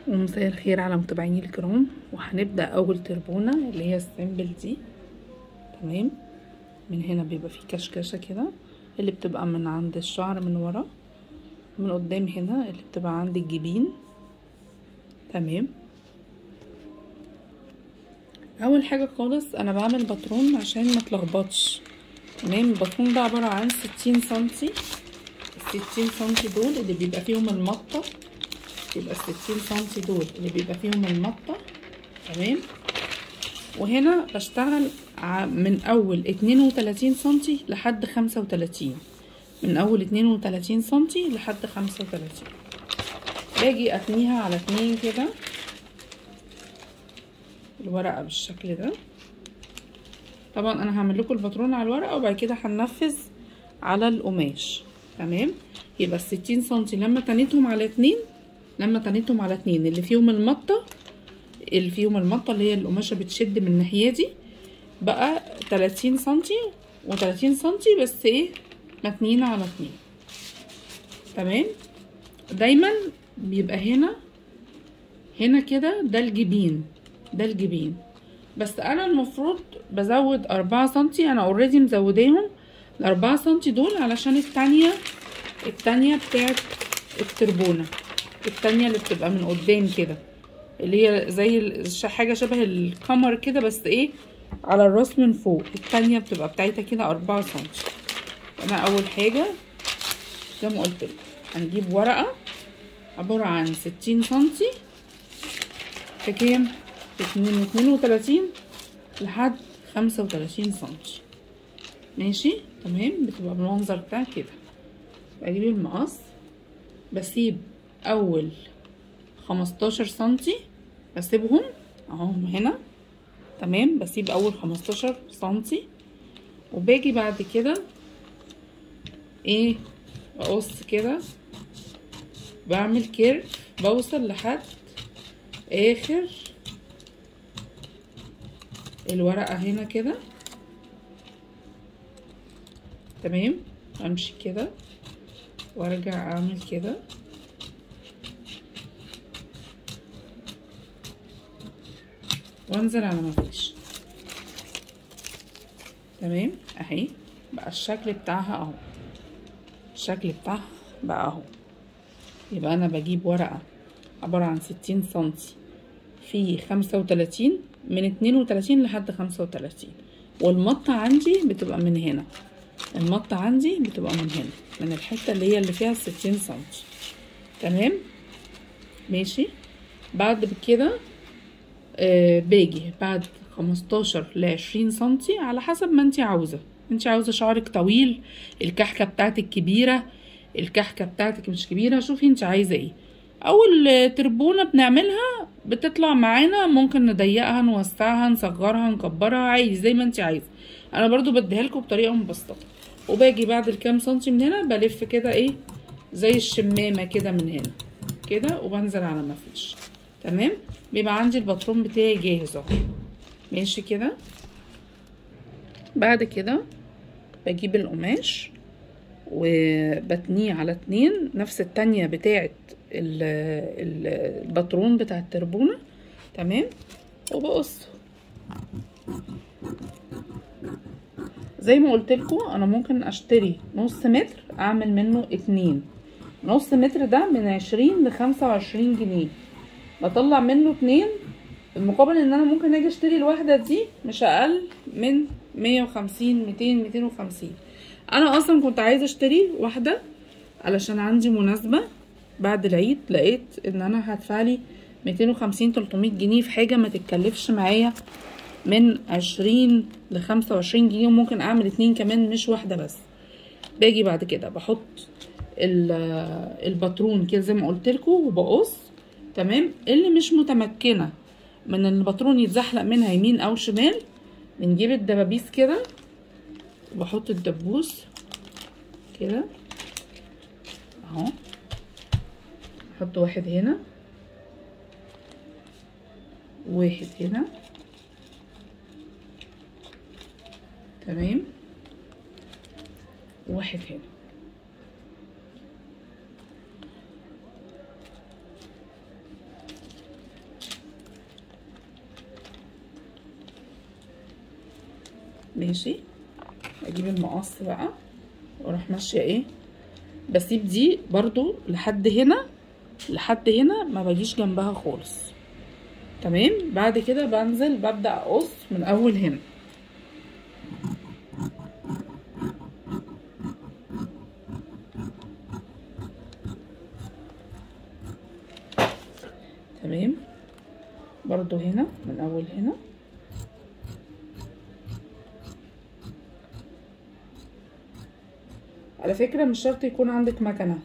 ومساء الخير على متابعيني الكرام وهنبدأ أول تربونة اللي هي السيمبل دي تمام من هنا بيبقى فيه كشكشة كده اللي بتبقى من عند الشعر من ورا من قدام هنا اللي بتبقى عند الجبين تمام اول حاجه خالص انا بعمل باترون عشان ما تلخبطش تمام الباترون ده عباره عن ستين سنتي الستين سنتي دول اللي بيبقى فيهم المطه يبقى الستين سنتي دول اللي بيبقى فيهم المطه تمام وهنا بشتغل من اول اتنين وتلاتين سنتي لحد خمسة وتلاتين من اول اتنين وتلاتين سنتي لحد خمسة وتلاتين باجي اتنيها على اتنين كده الورقة بالشكل ده طبعا انا هعمل لكم الباترون على الورقة وبعد كده هننفذ على القماش تمام يبقى الستين سنتي لما تنيتهم على اتنين لما تنيتهم على اتنين اللي فيهم المطة اللي فيهم المطة اللي هي القماشة بتشد من الناحية دي بقى تلاتين سنتي وتلاتين سنتي بس ايه متنين على اتنين تمام دايما بيبقى هنا هنا كده ده الجبين ده الجبين بس انا المفروض بزود اربعة سنتي انا اوريدي مزوداهم الاربعة سنتي دول علشان التانية التانية بتاعت التربونة التانية اللي بتبقى من قدام كده اللي هي زي حاجة شبه القمر كده بس ايه على الراس من فوق التانية بتبقى بتاعتها كده اربعة سنتي انا اول حاجة زي ما قلت هنجيب ورقة عبارة عن ستين سنتي في كام اتنين اتنين وتلاتين لحد خمسة وتلاتين سنتي ماشي تمام بتبقى بالمنظر بتاع كده بجيب المقص بسيب اول خمستاشر سنتي بسيبهم اهو هنا تمام بسيب اول خمستاشر سنتي وباجي بعد كده ايه بقص كده بعمل كيرف بوصل لحد اخر الورقة هنا كده تمام امشي كده وارجع اعمل كده وانزل على مفيش تمام اهي بقى الشكل بتاعها اهو الشكل بتاعها بقى اهو يبقى انا بجيب ورقة عبارة عن ستين سنتي في خمسة وتلاتين من اتنين وتلاتين لحد خمسة وتلاتين والمطة عندي بتبقى من هنا المطة عندي بتبقى من هنا من الحتة اللي هي اللي فيها الستين سنتي تمام ماشي بعد كده آه باجي بعد خمستاشر لعشرين سنتي على حسب ما انتي عاوزة انتي عاوزة شعرك طويل الكحكة بتاعتك كبيرة الكحكة بتاعتك مش كبيرة شوفي انت عايزة ايه اول تربونة بنعملها بتطلع معانا ممكن نضيقها نوسعها نصغرها نكبرها عادي زي ما انت عايزة انا برضو بديها لكم بطريقة مبسطة وباجي بعد الكام سنتي من هنا بلف كده ايه زي الشمامة كده من هنا كده وبنزل على مفيش تمام بيبقى عندي الباترون بتاعي جاهز اهو ماشي كده بعد كده بجيب القماش وبتنيه على اتنين نفس التانية بتاعت الباترون بتاع التربونة تمام وبقص زي ما قلت لكم انا ممكن اشتري نص متر اعمل منه اتنين نص متر ده من عشرين لخمسة وعشرين جنيه بطلع منه اتنين المقابل ان انا ممكن اجي اشتري الواحدة دي مش اقل من مية وخمسين ميتين ميتين وخمسين انا اصلا كنت عايزه اشتري واحده علشان عندي مناسبه بعد العيد لقيت ان انا هدفعلي 250 300 جنيه في حاجه ما تتكلفش معايا من 20 ل 25 جنيه وممكن اعمل اتنين كمان مش واحده بس باجي بعد كده بحط الباترون كده زي ما قلت لكم وبقص تمام اللي مش متمكنه من الباترون يتزحلق منها يمين او شمال بنجيب الدبابيس كده بحط الدبوس كده اهو احط واحد هنا واحد هنا تمام واحد هنا ماشي اجيب المقص بقى واروح ماشيه ايه بسيب دي برضو لحد هنا لحد هنا ما بجيش جنبها خالص تمام بعد كده بنزل ببدا اقص من اول هنا تمام برضو هنا من اول هنا على فكرة مش شرط يكون عندك مكنة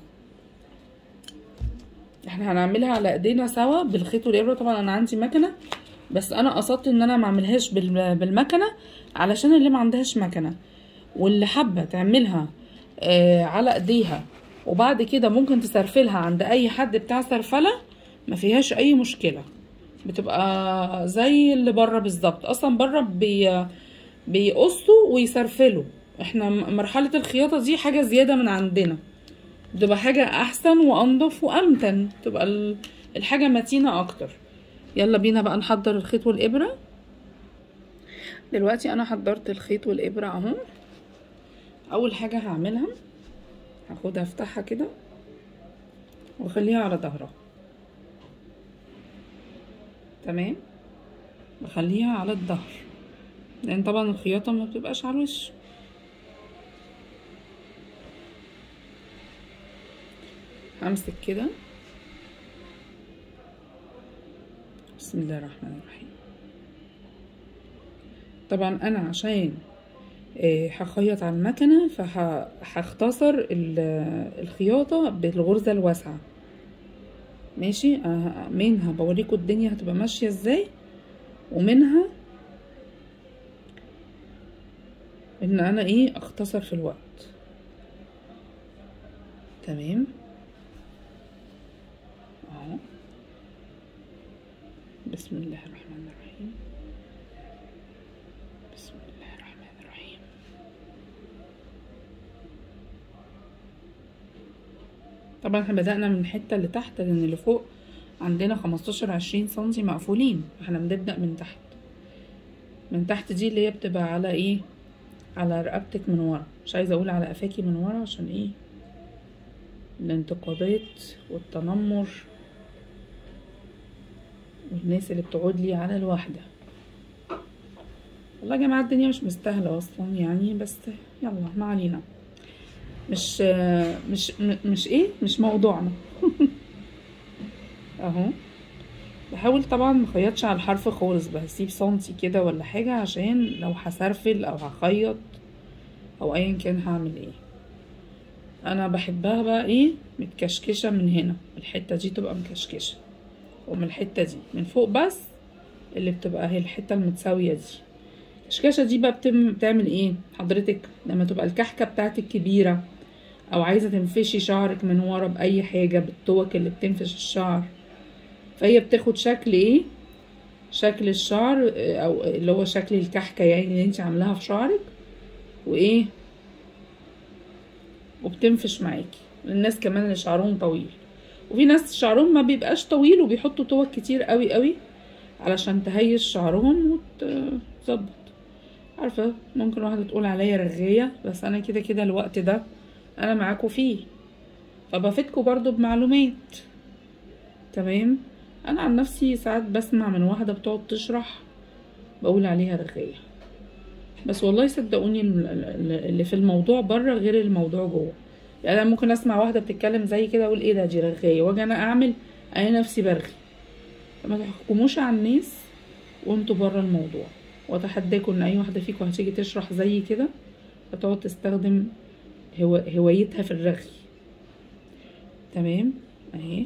احنا هنعملها على ايدينا سوا بالخيط والابرة طبعا انا عندي مكنة بس انا قصدت ان انا ما اعملهاش بال- بالمكنة علشان اللي ما عندهاش مكنة واللي حابة تعملها آه على ايديها وبعد كده ممكن تسرفلها عند اي حد بتاع سرفلة ما فيهاش اي مشكلة بتبقى زي اللي بره بالظبط اصلا بره بي بيقصوا ويسرفلوا احنا م- مرحلة الخياطة دي حاجة زيادة من عندنا بتبقى حاجة احسن وانضف وامتن تبقى ال- الحاجة متينة اكتر يلا بينا بقى نحضر الخيط والابرة دلوقتي انا حضرت الخيط والابرة اهو اول حاجة هعملها هاخدها افتحها كده واخليها على ظهرها تمام بخليها على الظهر لان طبعا الخياطة ما بتبقاش على الوش همسك كده بسم الله الرحمن الرحيم طبعا انا عشان آه، هخيط على المكنة فهختصر الخياطة بالغرزة الواسعة ماشي أنا منها بوريكم الدنيا هتبقى ماشية ازاي ومنها ان انا ايه اختصر في الوقت تمام اهو بسم الله الرحمن الرحيم بسم الله الرحمن الرحيم طبعا احنا بدأنا من الحتة اللي تحت لان اللي فوق عندنا خمستاشر عشرين سنتي مقفولين احنا بنبدأ من تحت من تحت دي اللي هي بتبقى على ايه على رقبتك من ورا مش عايزة اقول على قفاكي من ورا عشان ايه الانتقادات والتنمر والناس اللي بتقعد لي على الواحدة والله يا جماعة الدنيا مش مستاهلة اصلا يعني بس يلا ما علينا مش مش م- مش ايه مش موضوعنا اهو بحاول طبعا مخيطش على الحرف خالص بسيب سنتي كده ولا حاجة عشان لو هسرفل او هخيط او ايا كان هعمل ايه انا بحبها بقى ايه متكشكشة من هنا الحتة دي تبقى مكشكشة ومن الحتة دي من فوق بس اللي بتبقى هي الحتة المتساوية دي الكشكشة دي بقى بتم بتعمل ايه حضرتك لما تبقى الكحكة بتاعتك كبيرة او عايزة تنفشي شعرك من ورا بأي حاجة بالطوك اللي بتنفش الشعر فهي بتاخد شكل ايه شكل الشعر آه، او اللي هو شكل الكحكة يعني اللي انت عاملاها في شعرك وايه وبتنفش معاكي الناس كمان اللي شعرهم طويل وفي ناس شعرهم ما بيبقاش طويل وبيحطوا توك كتير قوي قوي علشان تهيش شعرهم وتظبط عارفة ممكن واحدة تقول عليا رغاية بس انا كده كده الوقت ده انا معاكم فيه فبفيدكم برضو بمعلومات تمام انا عن نفسي ساعات بسمع من واحدة بتقعد تشرح بقول عليها رغاية بس والله صدقوني ال- ال- اللي في الموضوع بره غير الموضوع جوه يعني انا ممكن اسمع واحده بتتكلم زي كده اقول ايه ده دي رغايه واجي انا اعمل انا نفسي برغي فما تحكموش على الناس وانتوا بره الموضوع واتحداكم ان اي واحده فيكم هتيجي تشرح زي كده هتقعد تستخدم هو هوايتها في الرغي تمام اهي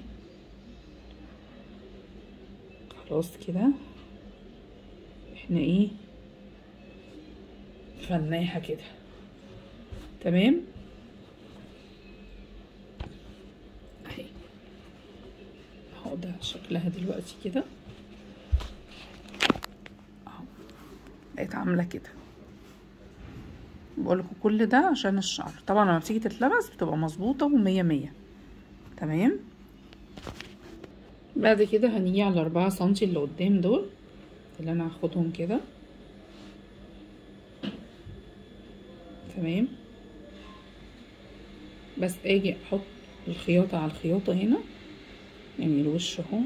خلاص كده احنا ايه فناها كده تمام اهي اهو ده شكلها دلوقتي كده اهو بقت عامله كده بقولكوا كل ده عشان الشعر طبعا لما بتيجي تتلبس بتبقى مظبوطه ومية مية تمام بعد كده هنيجي على الأربعة سنتي اللي قدام دول اللي أنا هاخدهم كده تمام بس اجي احط الخياطة على الخياطة هنا يعني الوش اهو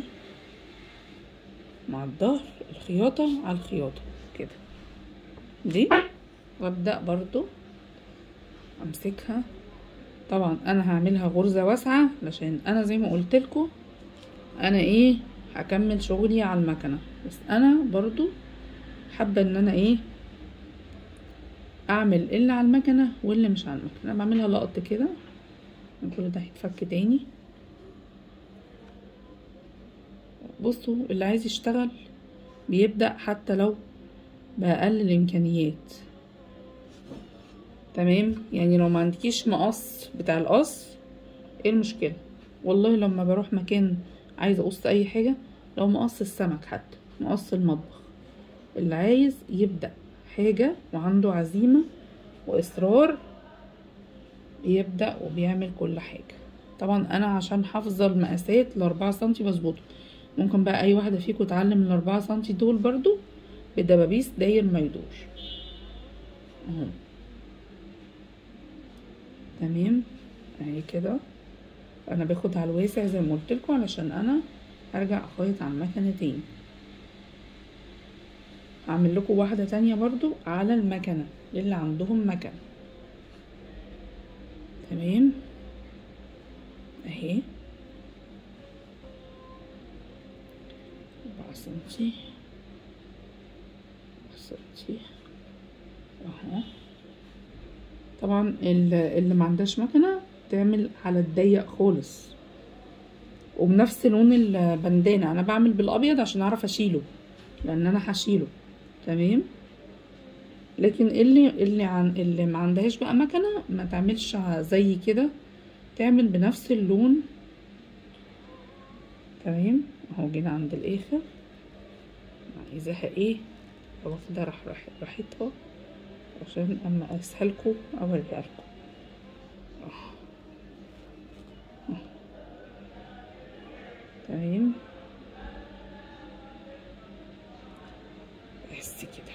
مع الظهر الخياطة على الخياطة كده دي وابدأ برضو امسكها طبعا انا هعملها غرزة واسعة علشان انا زي ما قلت لكم انا ايه هكمل شغلي على المكنة بس انا برضو حابة ان انا ايه اعمل اللي على المكنة واللي مش على المكنة انا بعملها لقط كده كل ده هيتفك تاني بصوا اللي عايز يشتغل بيبدأ حتى لو بأقل الإمكانيات تمام يعني لو ما عندكيش مقص بتاع القص ايه المشكلة والله لما بروح مكان عايزة اقص اي حاجة لو مقص السمك حتى مقص المطبخ اللي عايز يبدأ حاجة وعنده عزيمة وإصرار بيبدأ وبيعمل كل حاجة طبعا انا عشان حافظة المقاسات الاربعة سنتي بظبطه ممكن بقى اي واحدة فيكم تعلم الاربعة سنتي دول برضو بدبابيس داير ما يدور اهو تمام اهي كده انا باخد على الواسع زي ما قلت لكم علشان انا هرجع اخيط على المكنه تاني هعمل لكم واحده تانية برضو على المكنه للي عندهم مكنه تمام اهي أربعة سنتي سنتي اهو طبعا اللي ما عندهاش مكنه تعمل على الضيق خالص وبنفس لون البندانه انا بعمل بالابيض عشان اعرف اشيله لان انا هشيله تمام لكن اللي اللي عن اللي ما عندهاش بقى مكنه ما تعملش زي كده تعمل بنفس اللون تمام اهو جينا عند الاخر عايزاها ايه واخده راح راحتها عشان اما اسهلكوا اوريها لكم تمام بس كده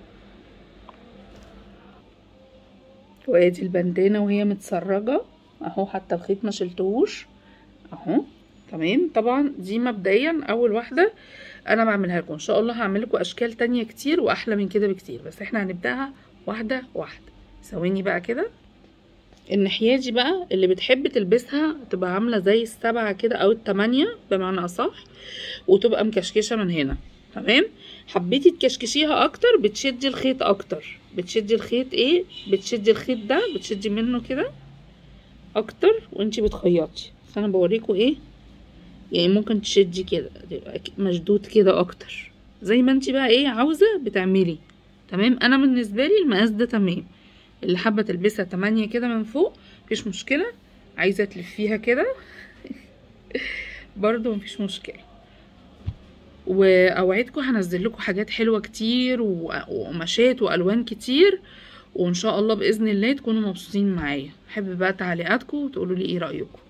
وادي البندانة وهي متسرجة اهو حتى الخيط ما شلتهوش اهو تمام طبعا دي مبدئيا اول واحدة انا بعملها لكم ان شاء الله هعمل لكم اشكال تانية كتير واحلى من كده بكتير بس احنا هنبداها واحدة واحدة ثواني بقى كده الناحية دي بقى اللي بتحب تلبسها تبقى عاملة زي السبعة كده او التمانية بمعنى اصح وتبقى مكشكشة من هنا تمام حبيتي تكشكشيها اكتر بتشدي الخيط اكتر بتشدي الخيط ايه بتشدي الخيط ده بتشدي منه كده اكتر وانتي بتخيطي فانا بوريكم ايه يعني ممكن تشدي كده تبقى مشدود كده اكتر زي ما انتي بقى ايه عاوزة بتعملي تمام انا بالنسبة لي المقاس ده تمام اللي حابة تلبسها تمانية كده من فوق مفيش مشكلة عايزة تلفيها كده برضو مفيش مشكلة واوعدكم هنزل لكم حاجات حلوة كتير وقماشات والوان كتير وان شاء الله باذن الله تكونوا مبسوطين معايا احب بقى تعليقاتكم وتقولوا لي ايه رايكم